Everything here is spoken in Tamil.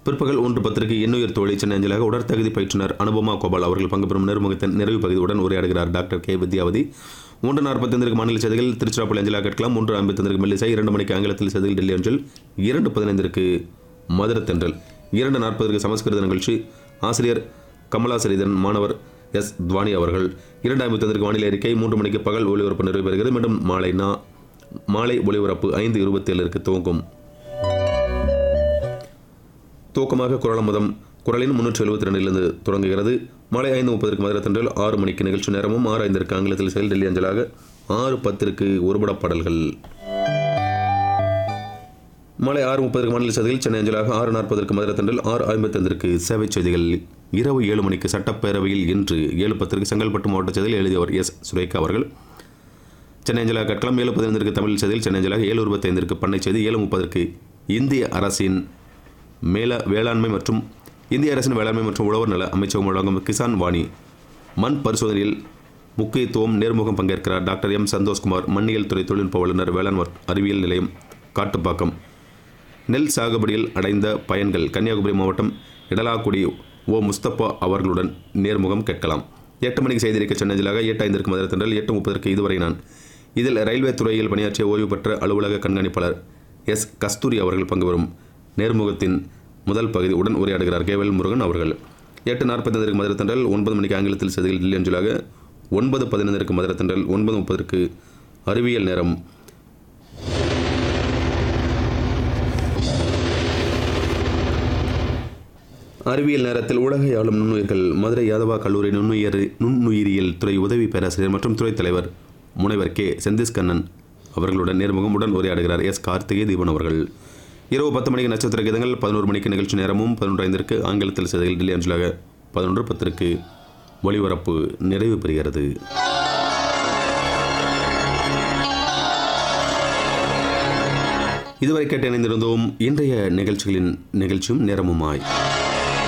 பிற்பகல் ஒன்று பத்திரிகை எண்ணுயிர் தோழி சென்னை அஞ்சலாக உடற்தகுதி பயிற்றுனர் அனுபமா கோபால் அவர்கள் பங்கு பெறும் நேர்முகத்தின் நிறைவு பகுதியுடன் உரையாடுகிறார் டாக்டர் கே வித்யாவதி மூன்று நாற்பத்தைந்திற்கு மாநில செய்திகள் திருச்சிராப்பள்ளி அஞ்சலாக கேட்கலாம் மூன்று ஐம்பத்தைந்திற்கு மெல்லிசை இரண்டு மணிக்கு ஆங்கிலத்தில் செய்திகள் டெல்லி அஞ்சல் இரண்டு பதினைந்திற்கு மதுரை தென்றல் இரண்டு நாற்பதற்கு சமஸ்கிருத நிகழ்ச்சி ஆசிரியர் கமலா சரிதன் மாணவர் எஸ் துவானி அவர்கள் இரண்டு ஐம்பத்தைந்திற்கு வானிலை அறிக்கை மூன்று மணிக்கு பகல் ஒளிபரப்பு நிறைவு பெறுகிறது மீண்டும் மாலை நா மாலை ஒளிபரப்பு ஐந்து இருபத்தி ஏழுக்கு துவங்கும் துவக்கமாக குரலமுதம் குரலின் முன்னூற்றி எழுபத்தி ரெண்டிலிருந்து தொடங்குகிறது மாலை ஐந்து முப்பதற்கு மதுரை தென்றல் ஆறு மணிக்கு நிகழ்ச்சி நேரமும் ஆறு ஐந்திற்கு ஆங்கிலத்தில் செயல் டெல்லி அஞ்சலாக ஆறு பத்திற்கு ஒருபடப் பாடல்கள் மாலை ஆறு முப்பதற்கு மாநில செய்திகள் சென்னை அஞ்சலாக ஆறு நாற்பதற்கு மதுரை தென்றல் ஆறு ஐம்பத்தைந்திற்கு சேவை செய்திகள் இரவு ஏழு மணிக்கு சட்டப்பேரவையில் இன்று ஏழு பத்திற்கு செங்கல்பட்டு மாவட்ட செய்தியில் எழுதியவர் எஸ் சுரேகா அவர்கள் சென்னை அஞ்சலாக கட்களம் ஏழு பதினைந்திற்கு தமிழ் செய்தியில் சென்னை அஞ்சலாக ஏழு இருபத்தைந்திற்கு பண்ணை செய்தி ஏழு முப்பதற்கு இந்திய அரசின் மேல வேளாண்மை மற்றும் இந்திய அரசின் வேளாண்மை மற்றும் உழவர் நல அமைச்சகம் வழங்கும் கிசான் வாணி மண் பரிசோதனையில் முக்கியத்துவம் நேர்முகம் பங்கேற்கிறார் டாக்டர் எம் சந்தோஷ்குமார் மண்ணியல் துறை தொழில்நுட்ப வல்லுநர் வேளாண் வ- அறிவியல் நிலையம் காட்டுப்பாக்கம் நெல் சாகுபடியில் அடைந்த பயன்கள் கன்னியாகுமரி மாவட்டம் இடலாக்குடி ஓ முஸ்தபா அவர்களுடன் நேர்முகம் கேட்கலாம் எட்டு மணிக்கு செய்திருக்க சென்னஞ்சிலாக எட்டு ஐந்திற்கு மதுரை தென்றல் எட்டு முப்பதற்கு இதுவரை நான் இதில் ரயில்வே துறையில் பணியாற்றிய ஓய்வு பெற்ற அலுவலக கண்காணிப்பாளர் எஸ் கஸ்தூரி அவர்கள் பங்கு பெறும் நேர்முகத்தின் முதல் பகுதி உடன் உரையாடுகிறார் கேவல் முருகன் அவர்கள் எட்டு நாற்பத்தைந்திற்கு மதுரை தென்றல் ஒன்பது மணிக்கு ஆங்கிலத்தில் செய்திகள் டெல்லி அஞ்சலாக ஒன்பது பதினைந்திற்கு மதுரை தென்றல் ஒன்பது முப்பதற்கு அறிவியல் நேரம் அறிவியல் நேரத்தில் உலகை ஆளும் நுண்ணுயிர்கள் மதுரை யாதவா கல்லூரி நுண்ணுயிர் நுண்ணுயிரியல் துறை உதவி பேராசிரியர் மற்றும் துறைத் தலைவர் முனைவர் கே செந்திஸ்கண்ணன் அவர்களுடன் நேர்முகம் உடன் உரையாடுகிறார் எஸ் கார்த்திகை தீபன் அவர்கள் இரவு பத்து மணிக்கு நட்சத்திர கீதங்கள் பதினோரு மணிக்கு நிகழ்ச்சி நேரமும் பதினொன்று ஐந்திற்கு ஆங்கிலத்தில் செய்திகள் டெல்லி அஞ்சலாக பதினொன்று பத்திற்கு ஒளிபரப்பு நிறைவு பெறுகிறது இதுவரை கேட்டு இணைந்திருந்தோம் இன்றைய நிகழ்ச்சிகளின் நிகழ்ச்சியும் நேரமுமாய்